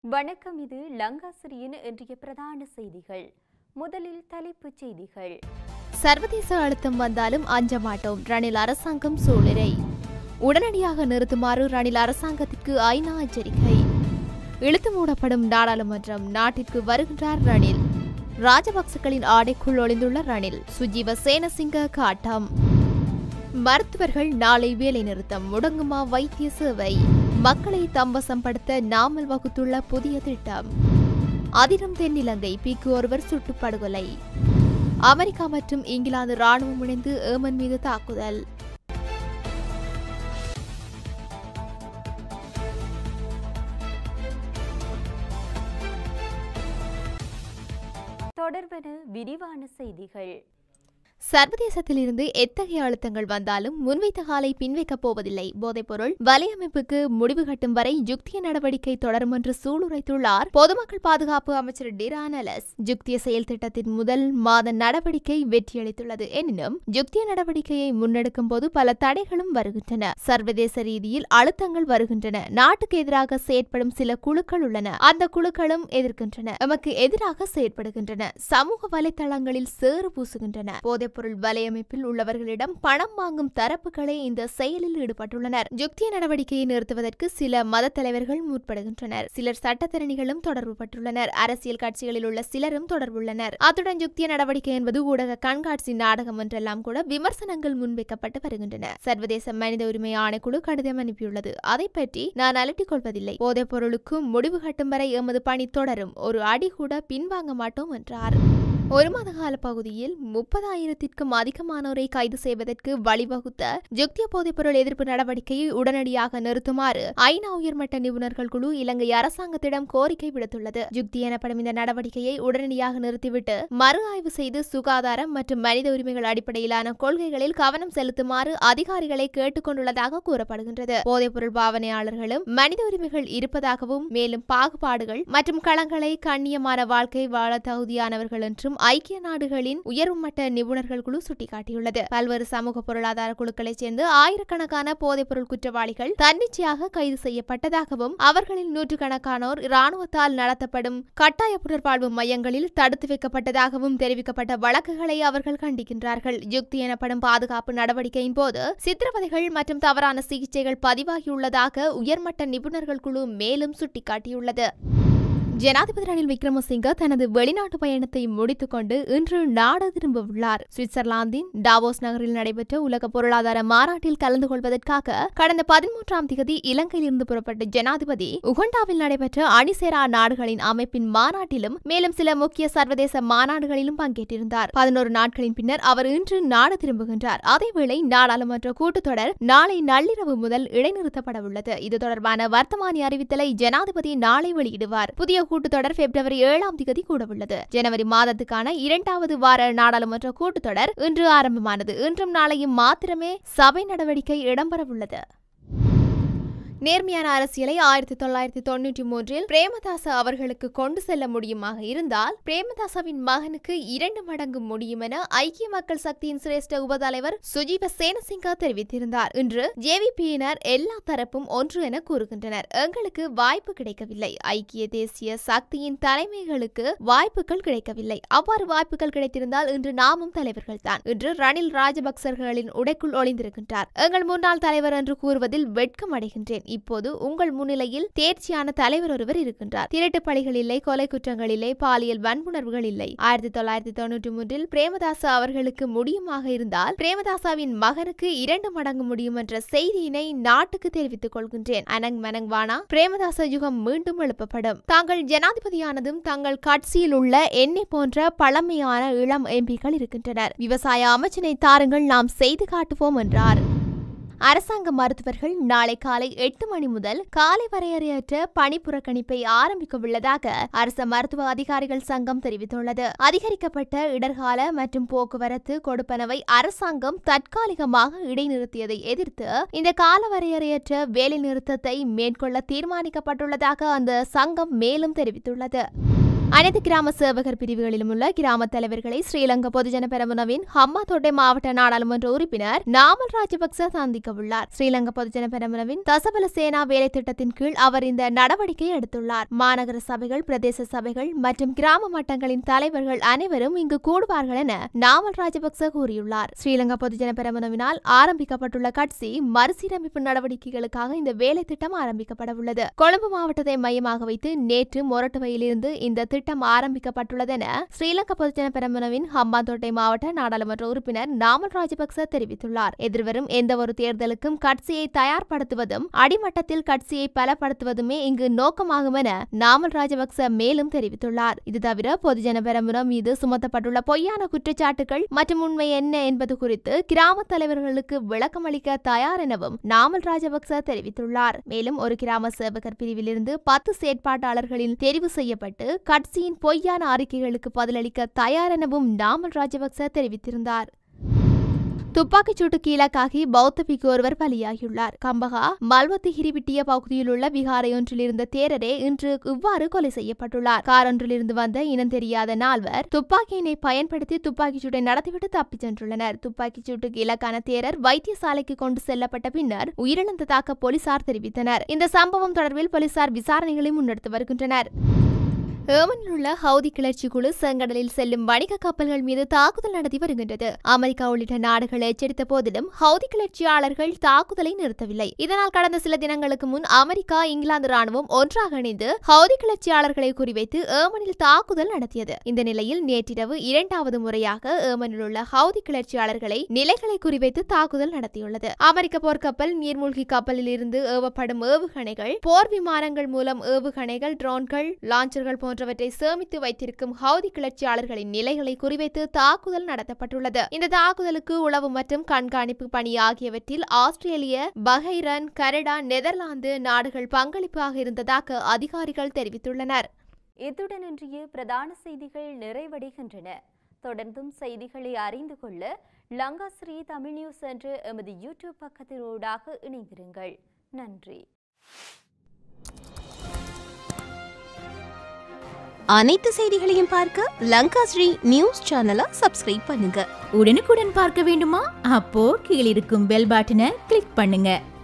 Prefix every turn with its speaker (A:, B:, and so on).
A: வணக்கம் இது லங்காசிரியின் இன்றைய பிரதான செய்திகள் முதலில் தலைப்புச் செய்திகள்
B: சர்வதேச அழுத்தம் வந்தாலும் அஞ்ச மாட்டோம் ரணில் அரசாங்கம் சூளுரை உடனடியாக நிறுத்துமாறு ரணில் அரசாங்கத்திற்கு ஐநா எச்சரிக்கை இழுத்து மூடப்படும் நாடாளுமன்றம் நாட்டிற்கு வருகின்றார் ரணில் ராஜபக்சக்களின் ஆடைக்குள் ஒளிந்துள்ள ரணில் சுஜீவ சேனசிங்க காட்டம் மருத்துவர்கள் நாளை வேலை நிறுத்தம் முடங்குமா வைத்திய சேவை மக்களை தம்பசம்படுத்த நாமல் வகுத்துள்ள புதிய திட்டம் அதிரும் தென்னிலங்கை பீக்கு ஒருவர் சுட்டுப்படுகொலை அமெரிக்கா மற்றும் இங்கிலாந்து ராணுவம் இணைந்து ஏமன் மீது தாக்குதல்
A: தொடர்பென விரிவான செய்திகள்
B: சர்வதேசத்திலிருந்து எத்தகைய அழுத்தங்கள் வந்தாலும் முன்வைத்த காலை பின்வைக்கப் போவதில்லை போதைப்பொருள் வலையமைப்புக்கு முடிவு கட்டும் வரை யுக்திய நடவடிக்கை தொடரும் என்று சூளுரைத்துள்ளார் பொதுமக்கள் பாதுகாப்பு அமைச்சர் டிரானலஸ் யுக்திய செயல் திட்டத்தின் முதல் மாத நடவடிக்கை வெற்றியளித்துள்ளது எனினும் யுக்திய நடவடிக்கையை முன்னெடுக்கும் போது பல தடைகளும் வருகின்றன சர்வதேச ரீதியில் அழுத்தங்கள் வருகின்றன நாட்டுக்கு எதிராக செயற்படும் சில குழுக்கள் உள்ளன அந்த குழுக்களும் எதிர்க்கின்றன எமக்கு எதிராக செயற்படுகின்றன சமூக வலைத்தளங்களில் சேறு பூசுகின்றன போதைப்பொருள் வலையமைப்பில் உள்ளவர்களிடம் பணம் வாங்கும் தரப்புகளே இந்த செயலில் ஈடுபட்டுள்ளனர் யுக்திய நடவடிக்கையை நிறுத்துவதற்கு சில மத தலைவர்கள் முற்படுகின்றனர் சிலர் சட்டத்தரணிகளும் தொடர்புபட்டுள்ளனர் அரசியல் கட்சிகளில் உள்ள சிலரும் தொடர்புள்ளனர் அத்துடன் யுக்திய நடவடிக்கை என்பது ஊடக கண்காட்சி நாடகம் என்றெல்லாம் கூட விமர்சனங்கள் முன்வைக்கப்பட்டு வருகின்றன சர்வதேச மனித உரிமை ஆணைக்குழு கடிதம் அனுப்பியுள்ளது அதை பற்றி நான் அலட்டிக் கொள்வதில்லை போதைப் பொருளுக்கு முடிவு கட்டும் வரை எமது பணி தொடரும் ஒரு அடி கூட பின்வாங்க மாட்டோம் என்றார் ஒரு மாத கால பகுதியில் முப்பதாயிரத்திற்கும் அதிகமானோரை கைது செய்வதற்கு வழிவகுத்த ஜுக்திய போதைப்பொருள் எதிர்ப்பு நடவடிக்கையை உடனடியாக நிறுத்துமாறு ஐநா உயர்மட்ட நிபுணர்கள் குழு இலங்கை அரசாங்கத்திடம் கோரிக்கை விடுத்துள்ளது ஜுக்தி எனப்படும் இந்த நடவடிக்கையை உடனடியாக நிறுத்திவிட்டு மறு ஆய்வு செய்து சுகாதாரம் மற்றும் மனித உரிமைகள் அடிப்படையிலான கொள்கைகளில் கவனம் செலுத்துமாறு அதிகாரிகளை கேட்டுக்கொண்டுள்ளதாக கூறப்படுகின்றது போதைப்பொருள் பாவனையாளர்களும் மனித உரிமைகள் இருப்பதாகவும் மேலும் பாகுபாடுகள் மற்றும் களங்களை கண்ணியமான வாழ்க்கை வாழ தகுதியானவர்கள் என்றும் ஐக்கிய நாடுகளின் உயர்மட்ட நிபுணர்கள் குழு சுட்டிக்காட்டியுள்ளது பல்வேறு சமூக பொருளாதார குழுக்களைச் சேர்ந்து ஆயிரக்கணக்கான போதைப்பொருள் குற்றவாளிகள் தன்னிச்சையாக கைது செய்யப்பட்டதாகவும் அவர்களில் நூற்றுக்கணக்கானோர் இராணுவத்தால் நடத்தப்படும் கட்டாய புனர்வாழ்வு மையங்களில் தடுத்து வைக்கப்பட்டதாகவும் தெரிவிக்கப்பட்ட வழக்குகளை அவர்கள் கண்டிக்கின்றார்கள் யுக்தி எனப்படும் பாதுகாப்பு நடவடிக்கையின் போது சித்திரவதைகள் மற்றும் தவறான சிகிச்சைகள் பதிவாகியுள்ளதாக உயர்மட்ட நிபுணர்கள் குழு மேலும் சுட்டிக்காட்டியுள்ளது ஜனாதிபதி ரணில் விக்ரமசிங்க தனது வெளிநாட்டு பயணத்தை முடித்துக்கொண்டு இன்று நாடு திரும்ப உள்ளார் சுவிட்சர்லாந்தின் டாவோஸ் நகரில் நடைபெற்ற உலக பொருளாதார மாநாட்டில் கலந்து கொள்வதற்காக கடந்த பதிமூன்றாம் தேதி இலங்கையிலிருந்து புறப்பட்ட ஜனாதிபதி உகண்டாவில் நடைபெற்ற அணிசேரா நாடுகளின் அமைப்பின் மாநாட்டிலும் மேலும் சில முக்கிய சர்வதேச மாநாடுகளிலும் பங்கேற்றிருந்தார் பதினோரு நாட்களின் பின்னர் அவர் இன்று நாடு திரும்புகின்றார் அதேவேளை நாடாளுமன்ற கூட்டத்தொடர் நாளை நள்ளிரவு முதல் இடைநிறுத்தப்பட உள்ளது இது தொடர்பான வர்த்தமானி அறிவித்தலை ஜனாதிபதி நாளை வெளியிடுவார் புதிய கூட்டத்தொடர் பிப்ரவரி ஏழாம் தேதி கூடவுள்ளது ஜனவரி மாதத்துக்கான இரண்டாவது வார நாடாளுமன்ற கூட்டத்தொடர் இன்று ஆரம்பமானது இன்றும் நாளையும் மாத்திரமே சபை நடவடிக்கை இடம்பெறவுள்ளது நேர்மையான அரசியலை ஆயிரத்தி தொள்ளாயிரத்தி தொன்னூற்றி மூன்றில் பிரேமதாச அவர்களுக்கு கொண்டு செல்ல முடியுமாக இருந்தால் பிரேமதாசவின் மகனுக்கு இரண்டு மடங்கு முடியும் என ஐக்கிய மக்கள் சக்தியின் சிரேஷ்ட உபதலைவர் சுஜீவ சேனசிங்கா தெரிவித்திருந்தார் இன்று ஜேவிபியினர் எல்லா தரப்பும் ஒன்று என கூறுகின்றனர் எங்களுக்கு வாய்ப்பு கிடைக்கவில்லை ஐக்கிய தேசிய சக்தியின் தலைமைகளுக்கு வாய்ப்புகள் கிடைக்கவில்லை அவ்வாறு வாய்ப்புகள் கிடைத்திருந்தால் இன்று நாமும் தலைவர்கள் தான் இன்று ரணில் ராஜபக்சர்களின் உடைக்குள் ஒளிந்திருக்கின்றார் எங்கள் முன்னாள் தலைவர் என்று கூறுவதில் வெட்கம் அடைகின்றேன் இப்போது உங்கள் முன்னிலையில் தேர்ச்சியான தலைவர் ஒருவர் இருக்கின்றார் திருட்டு பழிகள் இல்லை கொலை குற்றங்கள் இல்லை பாலியல் வன்புணர்வுகள் இல்லை ஆயிரத்தி தொள்ளாயிரத்தி தொன்னூற்றி மூன்றில் பிரேமதாசா அவர்களுக்கு முடியுமாக இருந்தால் பிரேமதாசாவின் மகனுக்கு இரண்டு மடங்கு முடியும் என்ற செய்தியினை நாட்டுக்கு தெரிவித்துக் கொள்கின்றேன் அனங் மனங் வானா பிரேமதாச யுகம் மீண்டும் எழுப்பப்படும் தாங்கள் ஜனாதிபதியானதும் தங்கள் கட்சியில் உள்ள என்னை போன்ற பழமையான இளம் எம்பிக்கள் இருக்கின்றனர் விவசாய அமைச்சினை தாருங்கள் நாம் செய்து காட்டுவோம் என்றார் அரசாங்க மருத்துவர்கள் நாளை காலை எட்டு மணி முதல் காலை வரையறையற்ற பணி புறக்கணிப்பை ஆரம்பிக்க உள்ளதாக அரசு மருத்துவ அதிகாரிகள் சங்கம் தெரிவித்துள்ளது அதிகரிக்கப்பட்ட இடர்கால மற்றும் போக்குவரத்து கொடுப்பனவை அரசாங்கம் தற்காலிகமாக இடைநிறுத்தியதை எதிர்த்து இந்த கால வரையறையற்ற வேலை நிறுத்தத்தை மேற்கொள்ள தீர்மானிக்கப்பட்டுள்ளதாக அந்த சங்கம் மேலும் தெரிவித்துள்ளது அனைத்து கிராம சேவகர் பிரிவுகளிலும் உள்ள கிராம தலைவர்களை ஸ்ரீலங்கா பொதுஜன பெரமுனவின் ஹம்மாத்தோட்டை மாவட்ட நாடாளுமன்ற உறுப்பினர் நாமல் ராஜபக்ச சந்திக்க உள்ளார் ஸ்ரீலங்கா பொதுஜன பெரமுனவின் தசபல சேனா வேலை திட்டத்தின் கீழ் அவர் இந்த நடவடிக்கை எடுத்துள்ளார் மாநகர சபைகள் பிரதேச சபைகள் மற்றும் கிராம மட்டங்களின் தலைவர்கள் அனைவரும் இங்கு கூடுவார்கள் என நாமல் ராஜபக்ச கூறியுள்ளார் ஸ்ரீலங்கா பொதுஜன பெரமுனவினால் ஆரம்பிக்கப்பட்டுள்ள கட்சி மறுசீரமைப்பு நடவடிக்கைகளுக்காக இந்த வேலை திட்டம் ஆரம்பிக்கப்பட உள்ளது கொழும்பு மாவட்டத்தை மையமாக வைத்து நேற்று மொரட்டுவையிலிருந்து இந்த திட்டம் ஆரம்பிக்கப்பட்டுள்ளதென ஸ்ரீலங்கா பொதுஜன பெரமுனவின் ஹம்பாந்தோட்டை மாவட்ட நாடாளுமன்ற உறுப்பினர் நாமல் ராஜபக்ச தெரிவித்துள்ளார் எதிர்வரும் எந்தவொரு தேர்தலுக்கும் கட்சியை தயார்படுத்துவதும் அடிமட்டத்தில் கட்சியை பலப்படுத்துவதுமே இங்கு நோக்கமாகும் என நாமல் ராஜபக்ச மேலும் தெரிவித்துள்ளார் இது தவிர பொதுஜன பெரமுனம் மீது சுமத்தப்பட்டுள்ள பொய்யான குற்றச்சாட்டுகள் மற்றும் உண்மை என்ன என்பது குறித்து கிராம தலைவர்களுக்கு விளக்கமளிக்க தயார் எனவும் நாமல் ராஜபக்ச தெரிவித்துள்ளார் மேலும் ஒரு கிராம சேவகர் பிரிவிலிருந்து பத்து செயற்பாட்டாளர்களில் தெரிவு செய்யப்பட்டு கட்சியின் பொய்யான அறிக்கைகளுக்கு பதிலளிக்க தயார் எனவும் நாமல் ராஜபக்ச தெரிவித்திருந்தார் துப்பாக்கிச்சூட்டு கீழக்காகி பௌத்த பிக்கு ஒருவர் பலியாகியுள்ளார் கம்பகா மல்வத்தி ஹிரிவிட்டிய பகுதியில் உள்ள விகாரையொன்றில் இருந்த தேரரே இன்று இவ்வாறு கொலை செய்யப்பட்டுள்ளார் காரொன்றிலிருந்து வந்த இனம் தெரியாத நால்வர் துப்பாக்கியினை பயன்படுத்தி துப்பாக்கிச்சூட்டை நடத்திவிட்டு தப்பிச் சென்றுள்ளனர் துப்பாக்கிச்சூட்டுக்கு இலக்கான தேரர் வைத்தியசாலைக்கு கொண்டு செல்லப்பட்ட பின்னர் உயிரிழந்ததாக போலீசார் தெரிவித்தனர் இந்த சம்பவம் தொடர்பில் போலீசார் விசாரணைகளை முன்னெடுத்து வருகின்றனர் ஏமனில் உள்ள ஹவுதி கிளர்ச்சி குழு செங்கடலில் செல்லும் வணிக கப்பல்கள் மீது தாக்குதல் நடத்தி வருகின்றது அமெரிக்கா உள்ளிட்ட நாடுகள் எச்சரித்த போதிலும் ஹவுதி கிளர்ச்சியாளர்கள் தாக்குதலை நிறுத்தவில்லை இதனால் கடந்த சில தினங்களுக்கு முன் அமெரிக்கா இங்கிலாந்து ராணுவம் ஒன்றாக இணைந்து ஹவுதி கிளர்ச்சியாளர்களை குறிவைத்து ஏமனில் தாக்குதல் நடத்தியது இந்த நிலையில் நேற்றிரவு இரண்டாவது முறையாக ஏமனில் உள்ள ஹவுதி கிளர்ச்சியாளர்களை நிலைகளை குறிவைத்து தாக்குதல் நடத்தியுள்ளது அமெரிக்க போர்க்கப்பல் நீர்மூழ்கி கப்பலில் இருந்து ஏவப்படும் ஏவுகணைகள் போர் விமானங்கள் மூலம் ஏவுகணைகள் ட்ரோன்கள் லாஞ்சர்கள் போன்ற போன்றவற்றை சேமித்து வைத்திருக்கும் ஹவுதி கிளர்ச்சியாளர்களின் நிலைகளை குறிவைத்து தாக்குதல் நடத்தப்பட்டுள்ளது இந்த தாக்குதலுக்கு உளவு மற்றும் கண்காணிப்பு பணி ஆகியவற்றில் ஆஸ்திரேலிய பஹைரன் கனடா நெதர்லாந்து நாடுகள் பங்களிப்பாக இருந்ததாக அதிகாரிகள் தெரிவித்துள்ளனர்
A: இத்துடன் இன்றைய பிரதான செய்திகள் நிறைவடைகின்றன தொடர்ந்தும் செய்திகளை அறிந்து கொள்ள லங்காஸ்ரீ தமிழ் நியூஸ் என்ற எமது யூடியூப் பக்கத்தினூடாக இணைந்திருங்கள் நன்றி
C: அனைத்து செய்திகளையும் பார்க்க லங்கா ஸ்ரீ நியூஸ் சேனலை சப்ஸ்கிரைப் பண்ணுங்க
D: உடனுக்குடன் பார்க்க வேண்டுமா அப்போ கீழிருக்கும் பெல் பட்டனை கிளிக் பண்ணுங்க